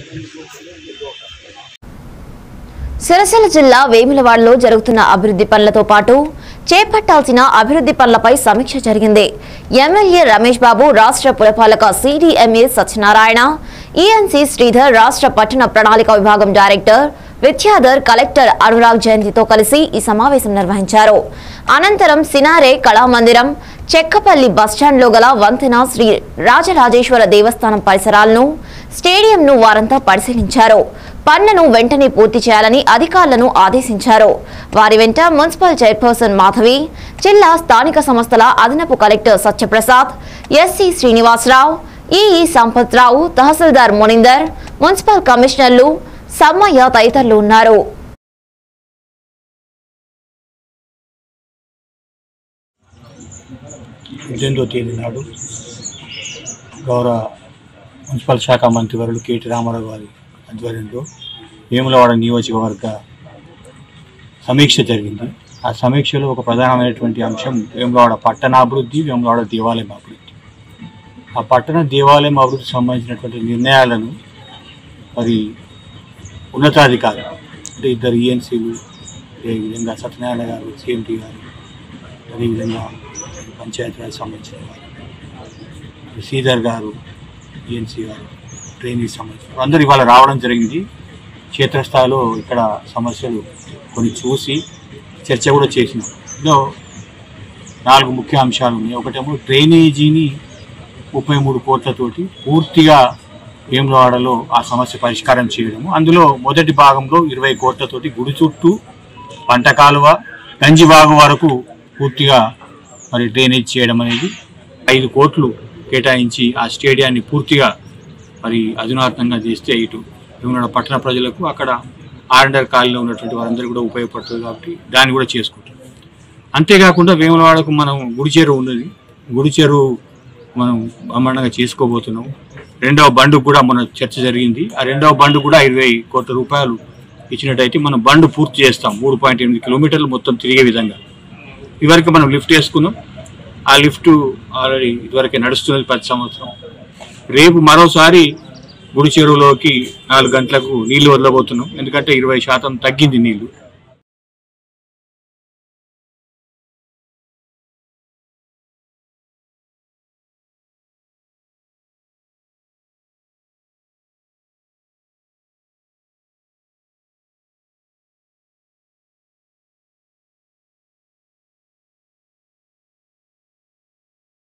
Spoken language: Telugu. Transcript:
సిరసిల్ల జిల్లా వేములవాడలో జరుగుతున్న అభివృద్ధి పనులతో పాటు చేపట్టాల్సిన అభివృద్ధి పనులపై సమీక్ష జరిగింది ఎమ్మెల్యే రమేష్ బాబు రాష్ట్ర పురపాలక సిడిఎంఏ సత్యనారాయణ ఈఎన్సీ శ్రీధర్ రాష్ట్ర పట్టణ ప్రణాళిక విభాగం డైరెక్టర్ విద్యాధర్ కలెక్టర్ అనురాగ్ జయంతితో కలిసి ఈ సమావేశం నిర్వహించారు అనంతరం సినారే కళామందిరం చెక్కపల్లి బస్టాండ్లో గల వంతెన శ్రీ రాజరాజేశ్వర దేవస్థానం పరిసరాలను స్టేడియంను వారంతా పరిశీలించారు పనులను వెంటనే పూర్తి చేయాలని అధికారులను ఆదేశించారు వారి వెంట మున్సిపల్ చైర్పర్సన్ మాధవి జిల్లా స్థానిక సంస్థల అదనపు collector Satyaprasad SC Srinivasarao EE Sampathrao tahsildar Munindar municipal కమిషనర్లు సమ్మయ్య తదితరులు ఉన్నారు పద్దెనిమిదో తేదీ నాడు గౌరవ మున్సిపల్ శాఖ మంత్రివర్యులు కేటీ రామారావు గారి ఆధ్వర్యంలో వేములవాడ నియోజకవర్గ సమీక్ష జరిగింది ఆ సమీక్షలో ఒక ప్రధానమైనటువంటి అంశం వేములవాడ పట్టణాభివృద్ధి వేములవాడ దేవాలయం అభివృద్ధి ఆ పట్టణ దేవాలయం అభివృద్ధికి సంబంధించినటువంటి నిర్ణయాలను మరి ఉన్నతాధికారులు అంటే ఇద్దరు ఈఎన్సీలు అదేవిధంగా సత్యనారాయణ గారు సిఎంటీ గారు అదేవిధంగా పంచాయతీరాజ్ సంబంధించిన వారు శ్రీధర్ గారు ఈఎన్సీ గారు ట్రైనీకి సంబంధించిన వారు అందరూ ఇవాళ రావడం జరిగింది క్షేత్రస్థాయిలో ఇక్కడ సమస్యలు కొన్ని చూసి చర్చ కూడా చేసినాం ఇందులో నాలుగు ముఖ్య అంశాలు ఉన్నాయి ఒకటేమో డ్రైనేజీని ముప్పై మూడు కోట్లతోటి పూర్తిగా వేములవాడలో ఆ సమస్య పరిష్కారం చేయడము అందులో మొదటి భాగంలో ఇరవై కోట్లతోటి గుడి చుట్టూ పంట కాలువ గంజిబాగు వరకు పూర్తిగా మరి డ్రైనేజ్ చేయడం అనేది ఐదు కోట్లు కేటాయించి ఆ స్టేడియాన్ని పూర్తిగా మరి అధునాతనంగా చేస్తే ఇటు వేములవాడ పట్టణ ప్రజలకు అక్కడ ఆర్డర్ కాలనీలో ఉన్నటువంటి వారందరూ కూడా ఉపయోగపడుతుంది కాబట్టి దాన్ని కూడా చేసుకుంటాం అంతేకాకుండా వేములవాడకు మనం గుడి చెరువు ఉన్నది గుడి చెరువు మనం బ్రహ్మాండంగా చేసుకోబోతున్నాం రెండవ బండు కూడా మన చర్చ జరిగింది ఆ రెండవ బండు కూడా ఇరవై కోట్ల రూపాయలు ఇచ్చినట్టయితే మనం బండు పూర్తి చేస్తాం మూడు పాయింట్ ఎనిమిది కిలోమీటర్లు మొత్తం తిరిగే విధంగా ఇదివరకు మనం లిఫ్ట్ వేసుకున్నాం ఆ లిఫ్ట్ ఆల్రెడీ ఇదివరకే నడుస్తున్నది ప్రతి సంవత్సరం రేపు మరోసారి గుడి చెరువులోకి నాలుగు గంటలకు నీళ్లు వదలబోతున్నాం ఎందుకంటే ఇరవై శాతం తగ్గింది నీళ్లు